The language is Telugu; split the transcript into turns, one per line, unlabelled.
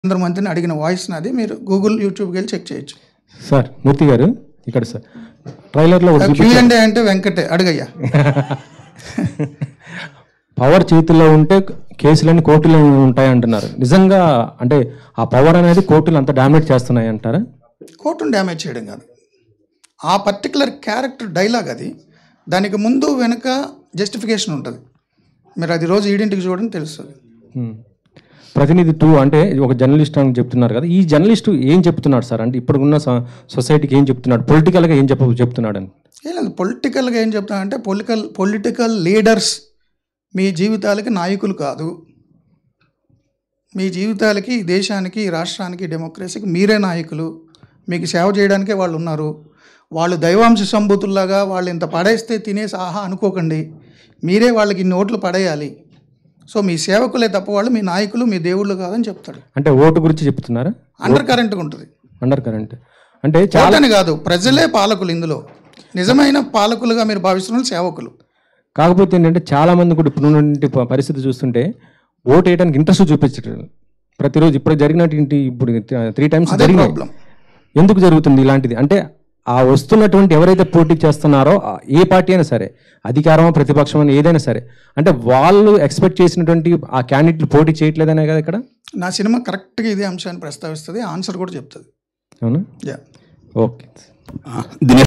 కేంద్ర మంత్రిని అడిగిన వాయిస్ నాది మీరు గూగుల్ యూట్యూబ్కి వెళ్ళి చెక్ చేయొచ్చు
సార్ మూర్తి గారు ఇక్కడ సార్ ట్రైలర్లో ఒకటి
క్యూ అండ్ అంటే వెంకటే అడుగయ్యా
పవర్ చేతుల్లో ఉంటే కేసులన్నీ కోర్టులో ఉంటాయి అంటున్నారు నిజంగా అంటే ఆ పవర్ అనేది కోర్టులు అంత డామినేట్ చేస్తున్నాయి అంటారా
కోర్టును డ్యామేజ్ చేయడం కాదు ఆ పర్టికులర్ క్యారెక్టర్ డైలాగ్ అది దానికి ముందు వెనుక జస్టిఫికేషన్ ఉంటుంది మీరు అది రోజు ఈడింటికి చూడండి తెలుస్తుంది
హ్మ్. ప్రతినిధి టూ అంటే ఒక జర్నలిస్ట్ అని చెప్తున్నారు కదా ఈ జర్నలిస్ట్ ఏం చెప్తున్నాడు సార్ అంటే ఇప్పుడున్న స- సొసైటీకి ఏం చెప్తున్నాడు పొలిటికల్గా ఏం చెప్ప చెప్తున్నాడు అని
ఏం లేదు పొలిటికల్గా ఏం చెప్తానంటే పొలిటికల్ పొలిటికల్ లీడర్స్ మీ జీవితాలకి నాయకులు కాదు మీ జీవితాలకి ఈ దేశానికి ఈ రాష్ట్రానికి డెమోక్రసీకి మీరే నాయకులు మీకు సేవ చేయడానికే వాళ్ళు ఉన్నారు వాళ్ళు దైవాంశ సంభూతుల్లాగా వాళ్ళు ఇంత పడేస్తే తినేసి ఆహా అనుకోకండి మీరే వాళ్ళకి ఇన్ని ఓట్లు పడేయాలి సో మీ సేవకులే తప్ప వాళ్ళు మీ నాయకులు మీ దేవుళ్ళు కాదని చెప్తాడు
అంటే ఓటు గురించి చెప్తున్నారా
అండర్ కరెంట్గా ఉంటుంది
అండర్ కరెంట్ అంటే చాలా
ఓటని కాదు ప్రజలే పాలకులు ఇందులో నిజమైన పాలకులుగా మీరు భావిస్తున్న వాళ్ళు సేవకులు
కాకపోతే ఏంటంటే చాలా మంది కూడా ఇప్పుడున్నటువంటి ప- పరిస్థితి చూస్తుంటే ఓటు వేయడానికి ఇంట్రెస్ట్ చూపించట్లేదు ప్రతిరోజు ఇప్పుడు జరిగినటువంటి ఇప్పుడు త్రీ టైమ్స్
అదే
జరిగినాయి
ప్రాబ్లం
ఎందుకు జరుగుతుంది ఇలాంటిది అంటే ఆ వస్తున్నటువంటి ఎవరైతే పోటీ చేస్తున్నారో ఆ ఏ పార్టీ అయినా సరే అధికారమో ప్రతిపక్షమో ఏదైనా సరే అంటే వాళ్ళు ఎక్స్పెక్ట్ చేసినటువంటి ఆ క్యాండిడేట్లు పోటీ చేయట్లేదనే కదా ఇక్కడ
నా సినిమా కరెక్ట్గా ఇదే అంశాన్ని ప్రస్తావిస్తుంది ఆన్సర్ కూడా చెప్తుంది
అవునా
యా
ఓకే
దినేష్